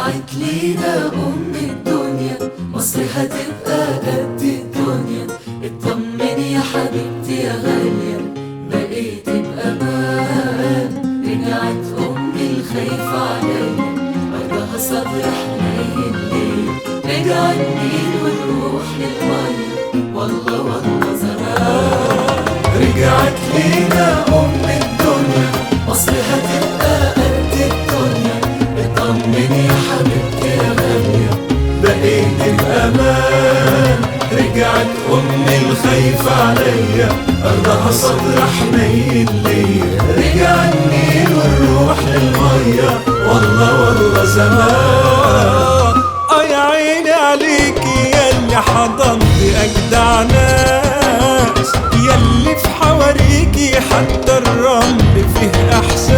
رجعت لينا أم الدنيا مصر هتبقى قد الدنيا اطمن يا حبيبتي يا غالية بقيت بأمان رجعت أمي الخايفة عليا أرضها صبر حنين ليه رجع النيل والروح للمية والله والله زمان رجعت لينا أم الدنيا مصر هتبقى قد الدنيا اطمني يا حبيبتي يا غالية بقيت بأمان رجعت أمي الخايفة عليا أرضها صدر حنين ليا رجع النيل والروح للمية والله والله زمان اه يا عيني عليكي ياللي حضنت اجدع ناس ياللي في حواريكي حتى الرمل فيه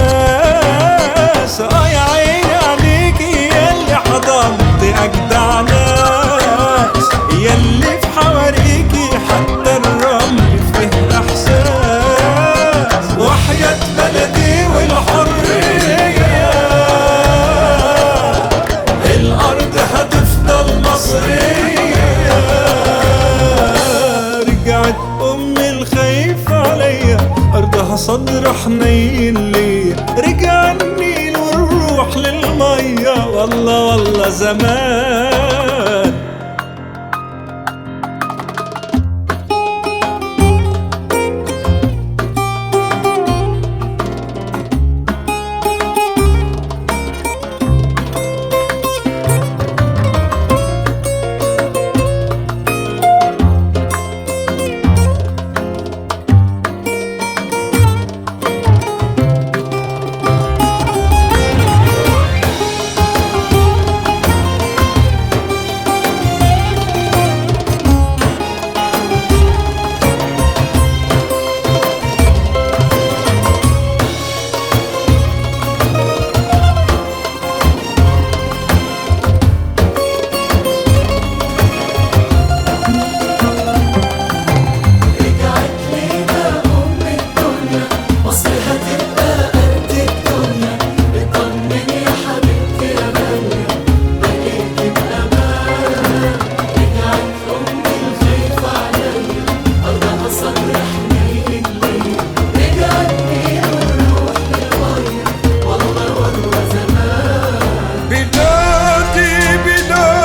احساس اه يا عيني عليكي ياللي حضنت اجدع ناس ياللي في حواريكي حتى الرمل فيه احساس وحياة بلدي والحرية الأرض هتفضل مصرية رجعت أمي الخايفة عليا أرضها صدر حنين ليا رجع النيل والروح للمية والله والله زمان رجعت لينا أم الدنيا مصر هتبقى قد الدنيا اطمني يا حبيبتي يا غالية بقيت بأمان رجعت أمي الخايفة عليا أرضها صدر حنين ليا رجع النيل والروح للمية والله والله زمان بلادي بلادي